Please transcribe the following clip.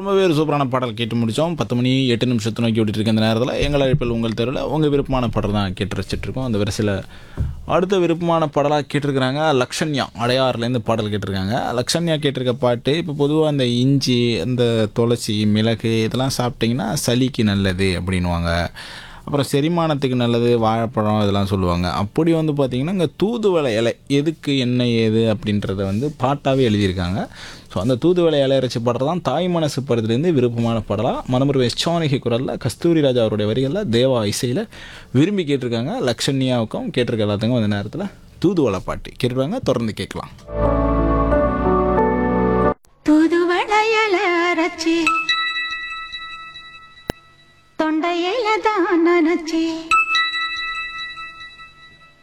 ரொம்பவே ஒரு சூப்பரான பாடல் கேட்டு முடித்தோம் பத்து மணி எட்டு நிமிஷத்தை நோக்கி ஓடிட்டு இருக்க இந்த நேரத்தில் எங்கள் அழைப்பில் உங்கள் தெருவில் உங்கள் விருப்பமான பாடல் தான் கேட்டு ரசிச்சிட்டு இருக்கோம் அந்த வரிசையில் அடுத்த விருப்பமான பாடலாக கேட்டிருக்கிறாங்க லக்ஷன்யா அடையாறுலேருந்து பாடல் கேட்டிருக்காங்க லக்ஷன்யா கேட்டிருக்க பாட்டு இப்போ பொதுவாக அந்த இஞ்சி அந்த துளசி மிளகு இதெல்லாம் சாப்பிட்டிங்கன்னா சளிக்கு நல்லது அப்படின்வாங்க அப்புறம் செரிமானத்துக்கு நல்லது வாழைப்பழம் இதெல்லாம் சொல்லுவாங்க அப்படி வந்து பார்த்திங்கன்னா இங்கே தூதுவளை இலை எதுக்கு என்ன ஏது அப்படின்றத வந்து பாட்டாகவே எழுதியிருக்காங்க ஸோ அந்த தூதுவளை இலை இறைச்சி பாடல் தான் தாய் மனசு படத்துலேருந்து விருப்பமான பாடலாம் மனமுறை எஸ்டானிகி குரலில் கஸ்தூரி ராஜா அவருடைய வரிகளில் தேவா இசையில் விரும்பி கேட்டிருக்காங்க லக்ஷன்யாவுக்கும் கேட்டிருக்க எல்லாத்துக்கும் அந்த நேரத்தில் தூதுவளை பாட்டு கேட்டுருவாங்க தொடர்ந்து கேட்கலாம் தூதுவளையல அரைச்சி தொண்டையில தான் நினைச்சி